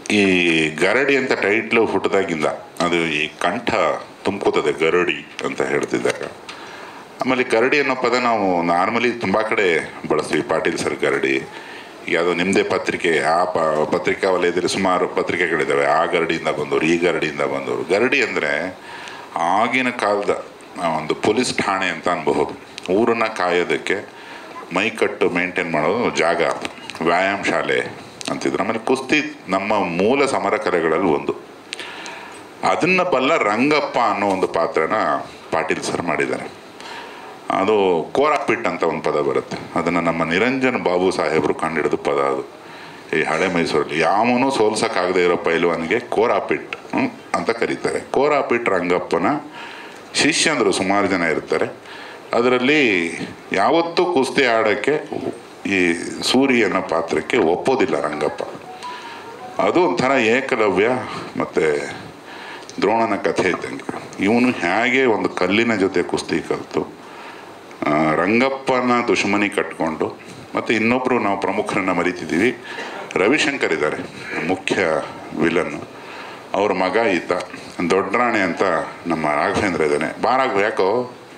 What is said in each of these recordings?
ಈ ಗರಡಿ ಅಂತ ಟೈಟ್ಲು ಹುಟ್ಟಿದಾಗಿಂದ ಅದು ಈ ಕಂಠ ತುಂಬ್ಕೋತದೆ ಗರಡಿ ಅಂತ ಹೇಳ್ತಿದ್ದಾಗ ಆಮೇಲೆ ಗರಡಿ ಅನ್ನೋ ಪದ ನಾವು ನಾರ್ಮಲಿ ತುಂಬ ಕಡೆ ಬಳಸ್ತೀವಿ ಪಾಟೀಲ್ ಸರ್ ಗರಡಿ ಯಾವುದೋ ನಿಮ್ಮದೇ ಪತ್ರಿಕೆ ಆ ಪ ಪತ್ರಿಕಾ ವಲಯದಲ್ಲಿ ಸುಮಾರು ಪತ್ರಿಕೆಗಳಿದ್ದಾವೆ ಆ ಗರಡಿಯಿಂದ ಬಂದವರು ಈ ಗರಡಿಯಿಂದ ಬಂದವರು ಗರಡಿ ಅಂದರೆ ಆಗಿನ ಕಾಲದ ಆ, ಒಂದು ಪೊಲೀಸ್ ಠಾಣೆ ಅಂತ ಅನ್ಬಹುದು ಊರನ್ನ ಕಾಯೋದಕ್ಕೆ ಮೈಕಟ್ಟು ಮೇಂಟೈನ್ ಮಾಡೋದು ಜಾಗ ವ್ಯಾಯಾಮ ಶಾಲೆ ಅಂತಿದ್ರು ಆಮೇಲೆ ಕುಸ್ತಿ ನಮ್ಮ ಮೂಲ ಸಮರ ಕಲೆಗಳಲ್ಲಿ ಒಂದು ಅದನ್ನ ಬಲ್ಲ ರಂಗಪ್ಪ ಅನ್ನೋ ಒಂದು ಪಾತ್ರನ ಪಾಟೀಲ್ ಸರ್ ಮಾಡಿದ್ದಾರೆ ಅದು ಕೋರಾಪಿಟ್ ಅಂತ ಒಂದು ಪದ ಬರುತ್ತೆ ಅದನ್ನು ನಮ್ಮ ನಿರಂಜನ್ ಬಾಬು ಸಾಹೇಬರು ಕಂಡಿಡಿದ ಪದ ಅದು ಈ ಹಳೆ ಮೈಸೂರಲ್ಲಿ ಯಾವನೂ ಸೋಲ್ಸಕ್ಕಾಗದೇ ಇರೋ ಪೈಲ್ವಾನಿಗೆ ಕೋರಾಪಿಟ್ ಹ್ಮ್, ಅಂತ ಕರೀತಾರೆ ಕೋರಾಪಿಟ್ ರಂಗಪ್ಪನ ಶಿಷ್ಯಂದರು ಸುಮಾರು ಜನ ಇರ್ತಾರೆ ಅದರಲ್ಲಿ ಯಾವತ್ತೂ ಕುಸ್ತಿ ಆಡೋಕ್ಕೆ ಈ ಸೂರಿ ಅನ್ನೋ ಪಾತ್ರಕ್ಕೆ ಒಪ್ಪೋದಿಲ್ಲ ರಂಗಪ್ಪ ಅದು ಒಂಥರ ಏಕಲವ್ಯ ಮತ್ತು ದ್ರೋಣನ ಕಥೆ ಇದ್ದಂಗೆ ಇವನು ಹೇಗೆ ಒಂದು ಕಲ್ಲಿನ ಜೊತೆ ಕುಸ್ತಿ ಕಲಿತು ಆ, ರಂಗಪ್ಪನ ದುಶ್ಮನಿ ಕಟ್ಕೊಂಡು ಮತ್ತು ಇನ್ನೊಬ್ಬರು ನಾವು ಪ್ರಮುಖರನ್ನ ಮರಿತಿದ್ದೀವಿ ರವಿಶಂಕರ್ ಇದ್ದಾರೆ ಮುಖ್ಯ ವಿಲನ್ನು ಅವ್ರ ಮಗ ಈತ ದೊಡ್ಡರಾಣೆ ಅಂತ ನಮ್ಮ ರಾಘವೇಂದ್ರ ಇದ್ದಾನೆ ಬಾ ರಾಘವ ಯಾಕೋ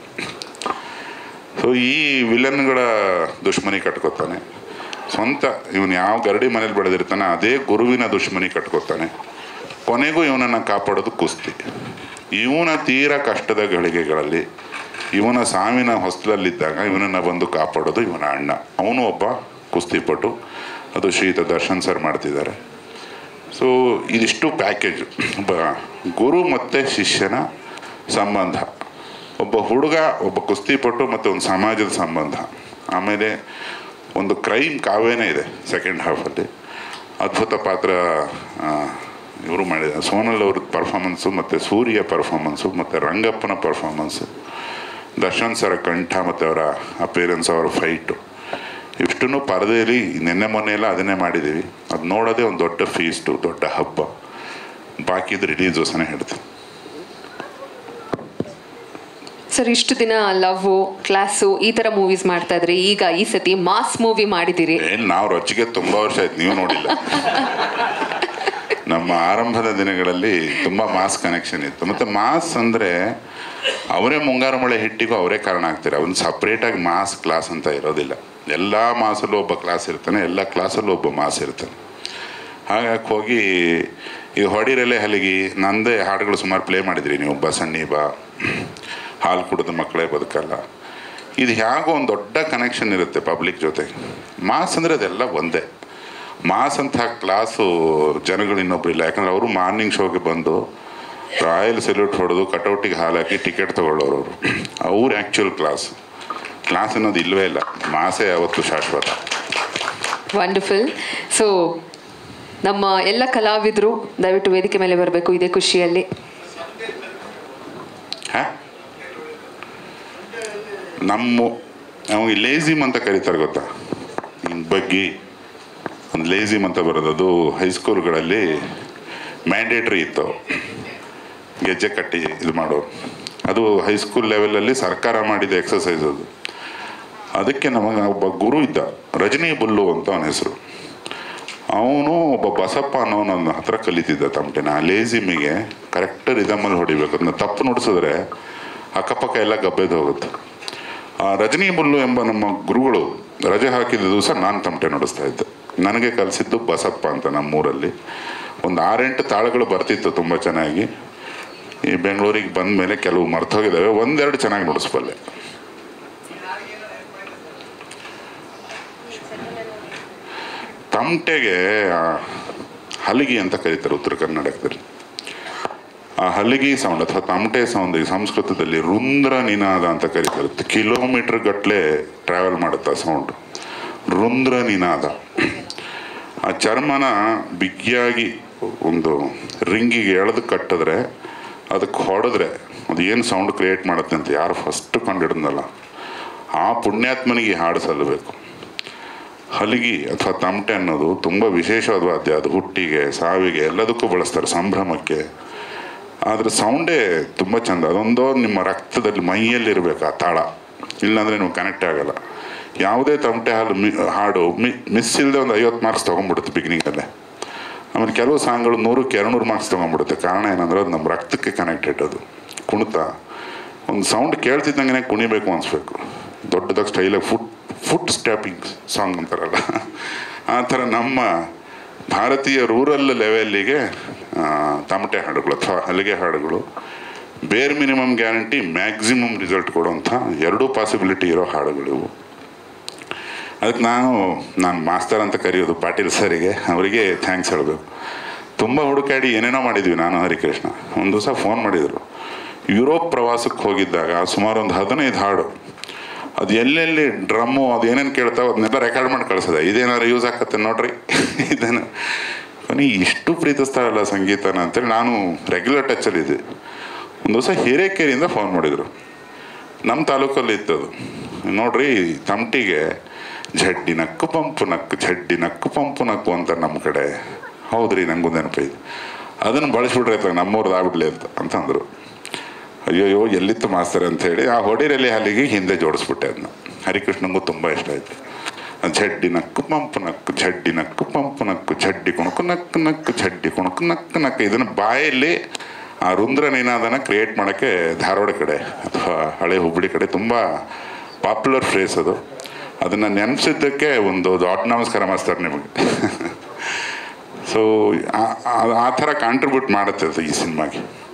ಸೊ ಈ ವಿಲನ್ಗಳ ದುಶ್ಮನಿ ಕಟ್ಕೋತಾನೆ ಸ್ವಂತ ಇವನು ಯಾವ ಗರಡಿ ಮನೇಲಿ ಬೆಳೆದಿರ್ತಾನೆ ಅದೇ ಗುರುವಿನ ದುಶ್ಮನಿ ಕಟ್ಕೋತಾನೆ ಕೊನೆಗೂ ಇವನನ್ನು ಕಾಪಾಡೋದು ಕುಸ್ತಿ ಇವನ ತೀರ ಕಷ್ಟದ ಗಳಿಗೆಗಳಲ್ಲಿ ಇವನ ಸಾವಿನ ಹೊಸ್ಲಲ್ಲಿದ್ದಾಗ ಇವನನ್ನು ಬಂದು ಕಾಪಾಡೋದು ಇವನ ಅಣ್ಣ ಅವನು ಒಬ್ಬ ಕುಸ್ತಿಪಟು ಅದು ಶ್ರೀಯುತ ದರ್ಶನ್ ಸರ್ ಮಾಡ್ತಿದ್ದಾರೆ ಸೊ ಇದಿಷ್ಟು ಪ್ಯಾಕೇಜ್ ಒಬ್ಬ ಗುರು ಮತ್ತು ಶಿಷ್ಯನ ಸಂಬಂಧ ಒಬ್ಬ ಹುಡುಗ ಒಬ್ಬ ಕುಸ್ತಿಪಟು ಮತ್ತು ಒಂದು ಸಮಾಜದ ಸಂಬಂಧ ಆಮೇಲೆ ಒಂದು ಕ್ರೈಮ್ ಕಾವ್ಯನೇ ಇದೆ ಸೆಕೆಂಡ್ ಹಾಫಲ್ಲಿ ಅದ್ಭುತ ಪಾತ್ರ ಇವರು ಮಾಡಿದ ಸೋನಲ್ ಅವ್ರ ಪರ್ಫಾರ್ಮೆನ್ಸು ಮತ್ತು ಸೂರ್ಯ ಪರ್ಫಾರ್ಮೆನ್ಸು ಮತ್ತು ರಂಗಪ್ಪನ ಪರ್ಫಾರ್ಮೆನ್ಸು ದರ್ಶನ್ ಸರ ಕಂಠ ಮತ್ತು ಅವರ ಅಪೇರೆನ್ಸ್ ಅವರ ಫೈಟು ಇಷ್ಟನ್ನು ಪರದೆಯಲ್ಲಿ ನಿನ್ನೆ ಮೊನ್ನೆ ಎಲ್ಲ ಅದನ್ನೇ ಮಾಡಿದ್ದೀವಿ ಅದು ನೋಡೋದೇ ಒಂದು ದೊಡ್ಡ ಫೀಸ್ಟು ದೊಡ್ಡ ಹಬ್ಬ ಬಾಕಿದು ರಿಲೀಸ್ ದಿವಸನೇ ಹೇಳ್ತೀನಿ ಸರ್ ಇಷ್ಟು ದಿನ ಲವ್ ಕ್ಲಾಸು ಈ ತರ ಮೂವೀಸ್ ಮಾಡ್ತಾ ಇದ್ರಿ ಈಗ ಈ ಸತಿ ಮಾಸ್ ಮೂವಿ ಮಾಡಿದಿರಿ ಏನು ನಾವು ರೊಚ್ಚಿಗೆ ತುಂಬ ವರ್ಷ ಆಯ್ತು ನೀವು ನೋಡಿಲ್ಲ ನಮ್ಮ ಆರಂಭದ ದಿನಗಳಲ್ಲಿ ತುಂಬ ಮಾಸ್ ಕನೆಕ್ಷನ್ ಇತ್ತು ಮತ್ತು ಮಾಸ್ ಅಂದರೆ ಅವರೇ ಮುಂಗಾರು ಮಳೆ ಹಿಟ್ಟಿಗೂ ಅವರೇ ಕಾರಣ ಆಗ್ತಾರೆ ಒಂದು ಸಪ್ರೇಟಾಗಿ ಮಾಸ್ ಕ್ಲಾಸ್ ಅಂತ ಇರೋದಿಲ್ಲ ಎಲ್ಲ ಮಾಸಲ್ಲೂ ಒಬ್ಬ ಕ್ಲಾಸ್ ಇರ್ತಾನೆ ಎಲ್ಲ ಕ್ಲಾಸಲ್ಲೂ ಒಬ್ಬ ಮಾಸ್ ಇರ್ತಾನೆ ಹಾಗಾಗಿ ಹೋಗಿ ಈ ಹೊಡಿರಲ್ಲೇ ಹಲಿಗಿ ನಂದೇ ಹಾಡುಗಳು ಸುಮಾರು ಪ್ಲೇ ಮಾಡಿದ್ರಿ ನೀವು ಬಸಣ್ಣಿ ಬಾ ಹಾಲು ಕುಡಿದ ಮಕ್ಕಳೇ ಬದುಕಲ್ಲ ಇದು ಹೇಗೋ ಒಂದು ದೊಡ್ಡ ಕನೆಕ್ಷನ್ ಇರುತ್ತೆ ಪಬ್ಲಿಕ್ ಜೊತೆ ಮಾಸ್ ಅಂದರೆ ಅದೆಲ್ಲ ಒಂದೇ ಮಾಸ್ ಅಂತ ಕ್ಲಾಸು ಜನಗಳು ಇನ್ನೊಬ್ರು ಇಲ್ಲ ಯಾಕಂದ್ರೆ ಅವರು ಮಾರ್ನಿಂಗ್ ಶೋಗೆ ಬಂದು ರಾಯಲ್ ಸೆಲ್ಯೂಟ್ ಹೊಡೆದು ಕಟೌಟಿಗೆ ಹಾಲು ಹಾಕಿ ಟಿಕೆಟ್ ತಗೊಳ್ಳೋರು ಅವರು ಅವ್ರು ಆ್ಯಕ್ಚುಯಲ್ ಕ್ಲಾಸ್ ಕ್ಲಾಸ್ ಅನ್ನೋದು ಇಲ್ಲವೇ ಇಲ್ಲ ಮಾಸೇ ಯಾವತ್ತು ಶಾಶ್ವತ ವಂಡರ್ಫುಲ್ ಸೊ ನಮ್ಮ ಎಲ್ಲ ಕಲಾವಿದರು ದಯವಿಟ್ಟು ವೇದಿಕೆ ಮೇಲೆ ಬರಬೇಕು ಇದೇ ಖುಷಿಯಲ್ಲಿ ಹಾ ನಮ್ಮ ನಮಗೆ ಲೇಸಿಮ್ ಅಂತ ಕರೀತಾರೆ ಗೊತ್ತಾ ಹಿಂಗೆ ಬಗ್ಗಿ ಒಂದು ಲೇಸಿಮ್ ಅಂತ ಬರೋದು ಅದು ಹೈಸ್ಕೂಲ್ಗಳಲ್ಲಿ ಮ್ಯಾಂಡೇಟ್ರಿ ಇತ್ತು ಗೆಜ್ಜೆ ಕಟ್ಟಿ ಇದು ಮಾಡೋರು ಅದು ಹೈಸ್ಕೂಲ್ ಲೆವೆಲಲ್ಲಿ ಸರ್ಕಾರ ಮಾಡಿದ ಎಕ್ಸಸೈಸ್ ಅದು ಅದಕ್ಕೆ ನಮಗೆ ಒಬ್ಬ ಗುರು ಇದ್ದ ರಜನಿ ಬುಲ್ಲು ಅಂತ ಅವನ ಹೆಸರು ಅವನು ಒಬ್ಬ ಬಸಪ್ಪ ಅನ್ನೋನ ನನ್ನ ಹತ್ರ ಕಲಿತಿದ್ದ ತಮಟೆನ ಆ ಲೇಸಿಮಿಗೆ ಕರೆಕ್ಟ್ ರಿದಮಲ್ಲಿ ಹೊಡಿಬೇಕು ಅದನ್ನ ತಪ್ಪು ನುಡಿಸಿದ್ರೆ ಅಕ್ಕಪಕ್ಕ ಎಲ್ಲ ಗಬ್ಬೆದು ಹೋಗುತ್ತೆ ಆ ರಜನಿ ಬುಲ್ಲು ಎಂಬ ನಮ್ಮ ಗುರುಗಳು ರಜೆ ಹಾಕಿದ ದಿವಸ ನಾನು ತಮಟೆ ನುಡಿಸ್ತಾ ಇದ್ದೆ ನನಗೆ ಕಲಿಸಿದ್ದು ಬಸಪ್ಪ ಅಂತ ನಮ್ಮೂರಲ್ಲಿ ಒಂದು ಆರೆಂಟು ತಾಳಗಳು ಬರ್ತಿತ್ತು ತುಂಬ ಚೆನ್ನಾಗಿ ಈ ಬೆಂಗಳೂರಿಗೆ ಬಂದ ಮೇಲೆ ಕೆಲವು ಮರ್ತೋಗಿದ್ದಾವೆ ಒಂದೆರಡು ಚೆನ್ನಾಗಿ ನುಡಿಸ್ಬಲ್ಲೆ ತಮಟೆಗೆ ಆ ಹಲಿಗಿ ಅಂತ ಕರೀತಾರೆ ಉತ್ತರ ಕರ್ನಾಟಕದಲ್ಲಿ ಆ ಹಲಿಗಿ ಸೌಂಡ್ ಅಥವಾ ತಮಟೆ ಸೌಂಡ್ ಈ ಸಂಸ್ಕೃತದಲ್ಲಿ ರುಂದ್ರ ನಿನಾದ ಅಂತ ಕರೀತಾರೆ ಕಿಲೋಮೀಟರ್ ಗಟ್ಟಲೆ ಟ್ರಾವೆಲ್ ಮಾಡುತ್ತೆ ಆ ಸೌಂಡ್ ರುಂದ್ರ ನಿನಾದ ಆ ಚರ್ಮನ ಬಿಗಿಯಾಗಿ ಒಂದು ರಿಂಗಿಗೆ ಎಳೆದು ಕಟ್ಟಿದ್ರೆ ಅದಕ್ಕೆ ಹೊಡೆದ್ರೆ ಅದು ಏನು ಸೌಂಡ್ ಕ್ರಿಯೇಟ್ ಮಾಡುತ್ತೆ ಅಂತ ಯಾರು ಫಸ್ಟ್ ಕಂಡಿಡಿದ್ನಲ್ಲ ಆ ಪುಣ್ಯಾತ್ಮನಿಗೆ ಈ ಹಾಡು ಸಲ್ಲಬೇಕು ಹಲಿಗಿ ಅಥವಾ ತಮಟೆ ಅನ್ನೋದು ತುಂಬ ವಿಶೇಷವಾದ ವಾದ್ಯ ಅದು ಹುಟ್ಟಿಗೆ ಸಾವಿಗೆ ಎಲ್ಲದಕ್ಕೂ ಬಳಸ್ತಾರೆ ಸಂಭ್ರಮಕ್ಕೆ ಅದ್ರ ಸೌಂಡೇ ತುಂಬ ಚಂದ ಅದೊಂದೋ ನಿಮ್ಮ ರಕ್ತದಲ್ಲಿ ಮೈಯಲ್ಲಿ ಇರಬೇಕು ಆ ತಾಳ ಇಲ್ಲಾಂದರೆ ನೀವು ಕನೆಕ್ಟ್ ಆಗಲ್ಲ ಯಾವುದೇ ತಮಟೆ ಹಾಲು ಮಿ ಹಾಡು ಮಿ ಮಿಸ್ ಇಲ್ಲದೆ ಒಂದು ಐವತ್ತು ಮಾರ್ಕ್ಸ್ ತೊಗೊಂಡ್ಬಿಡುತ್ತೆ ಬಿಗಿನಿಂಗಲ್ಲೇ ಆಮೇಲೆ ಕೆಲವು ಸಾಂಗ್ಗಳು ನೂರಕ್ಕೆ ಎರಡುನೂರು ಮಾರ್ಕ್ಸ್ ತೊಗೊಂಡ್ಬಿಡುತ್ತೆ ಕಾರಣ ಏನಂದ್ರೆ ಅದು ನಮ್ಮ ರಕ್ತಕ್ಕೆ ಕನೆಕ್ಟೆಡ್ ಅದು ಕುಣಿತ ಒಂದು ಸೌಂಡ್ ಕೇಳ್ತಿದ್ದಂಗೆ ಕುಣಿಬೇಕು ಅನಿಸ್ಬೇಕು ದೊಡ್ಡದಾಗಿ ಸ್ಟೈಲಾಗಿ ಫುಟ್ ಫುಟ್ ಸ್ಟ್ಯಾಪಿಂಗ್ ಸಾಂಗ್ ಅಂತಾರಲ್ಲ ಆ ಥರ ನಮ್ಮ ಭಾರತೀಯ ರೂರಲ್ ಲೆವೆಲ್ಲಿಗೆ ತಮಟೆ ಹಾಡುಗಳು ಅಥವಾ ಹಲಿಗೆ ಹಾಡುಗಳು ಬೇರ್ ಮಿನಿಮಮ್ ಗ್ಯಾರಂಟಿ ಮ್ಯಾಕ್ಸಿಮಮ್ ರಿಸಲ್ಟ್ ಕೊಡುವಂಥ ಎರಡೂ ಪಾಸಿಬಿಲಿಟಿ ಇರೋ ಹಾಡುಗಳು ಇವು ಅದಕ್ಕೆ ನಾನು ನಾನು ಮಾಸ್ತರ್ ಅಂತ ಕರೆಯೋದು ಪಾಟೀಲ್ ಸರಿಗೆ ಅವರಿಗೆ ಥ್ಯಾಂಕ್ಸ್ ಹೇಳಬೇಕು ತುಂಬ ಹುಡುಕಾಡಿ ಏನೇನೋ ಮಾಡಿದ್ವಿ ನಾನು ಹರಿಕೃಷ್ಣ ಒಂದು ದಿವಸ ಫೋನ್ ಮಾಡಿದರು ಯುರೋಪ್ ಪ್ರವಾಸಕ್ಕೆ ಹೋಗಿದ್ದಾಗ ಸುಮಾರು ಒಂದು ಹದಿನೈದು ಹಾಡು ಅದು ಎಲ್ಲೆಲ್ಲಿ ಡ್ರಮ್ಮು ಅದು ಏನೇನು ಕೇಳ್ತಾವೆ ಅದನ್ನೆಲ್ಲ ರೆಕಾರ್ಡ್ ಮಾಡಿ ಕಳ್ಸೋದೆ ಇದೇನಾದ್ರು ಯೂಸ್ ಆಕತ್ತೆ ನೋಡ್ರಿ ಇದೇನು ಕೊನೆ ಇಷ್ಟು ಪ್ರೀತಿಸ್ತಾರಲ್ಲ ಸಂಗೀತನ ಅಂತೇಳಿ ನಾನು ರೆಗ್ಯುಲರ್ ಟಚ್ಚಲ್ಲಿದ್ದೆ ಒಂದು ದಿವಸ ಹಿರೇಕೆರೆಯಿಂದ ಫೋನ್ ಮಾಡಿದರು ನಮ್ಮ ತಾಲೂಕಲ್ಲಿ ಇತ್ತದು ನೋಡ್ರಿ ತಮಟಿಗೆ ಝಡ್ಡಿ ನಕ್ಕು ಪಂಪು ನಕ್ಕು ಝಡ್ಡಿ ನಕ್ಕು ಪಂಪು ನಕ್ಕು ಅಂತ ನಮ್ಮ ಕಡೆ ಹೌದ್ರಿ ನಂಗೂ ನೆನಪೈದು ಅದನ್ನು ಬಳಸ್ಬಿಟ್ರೆ ಆಯ್ತು ನಮ್ಮೂರ್ದು ಆಗ್ಬಿಡ್ಲಿ ಅಂತ ಅಂತಂದರು ಅಯ್ಯೋಯ್ಯೋ ಎಲ್ಲಿತ್ತು ಮಾಸ್ತರ್ ಅಂತ ಹೇಳಿ ಆ ಹೊಡಿರಲ್ಲಿ ಹಲ್ಲಿಗೆ ಹಿಂದೆ ಜೋಡಿಸ್ಬಿಟ್ಟೆ ಅದನ್ನ ಹರಿಕೃಷ್ಣಂಗೂ ತುಂಬ ಇಷ್ಟ ಆಯ್ತು ಝಡ್ಡಿ ನಕ್ಕು ಪಂಪು ನಕ್ಕು ಝಡ್ಡಿ ನಕ್ಕು ಪಂಪು ನಕ್ಕು ಝಡ್ಡಿ ಕುಣಕು ನಕ್ಕು ನಕ್ಕು ಝಡ್ಡಿ ಕುಣಕು ನಕ್ಕು ನಕ್ಕು ಇದನ್ನು ಬಾಯಲ್ಲಿ ಆ ರುಂದ್ರ ನಿನಾದನ ಕ್ರಿಯೇಟ್ ಮಾಡೋಕ್ಕೆ ಧಾರವಾಡ ಕಡೆ ಅಥವಾ ಹಳೆ ಹುಬ್ಬಳ್ಳಿ ಕಡೆ ತುಂಬ ಪಾಪ್ಯುಲರ್ ಫ್ರೇಸ್ ಅದು ಅದನ್ನು ನೆನೆಸಿದ್ದಕ್ಕೆ ಒಂದು ದೊಡ್ಡ ನಮಸ್ಕಾರ ಮಾಸ್ತರ್ ನಿಮಗೆ ಸೊ ಆ ಥರ ಕಾಂಟ್ರಿಬ್ಯೂಟ್ ಮಾಡುತ್ತೆ ಅದು ಈ ಸಿನಿಮಾಗೆ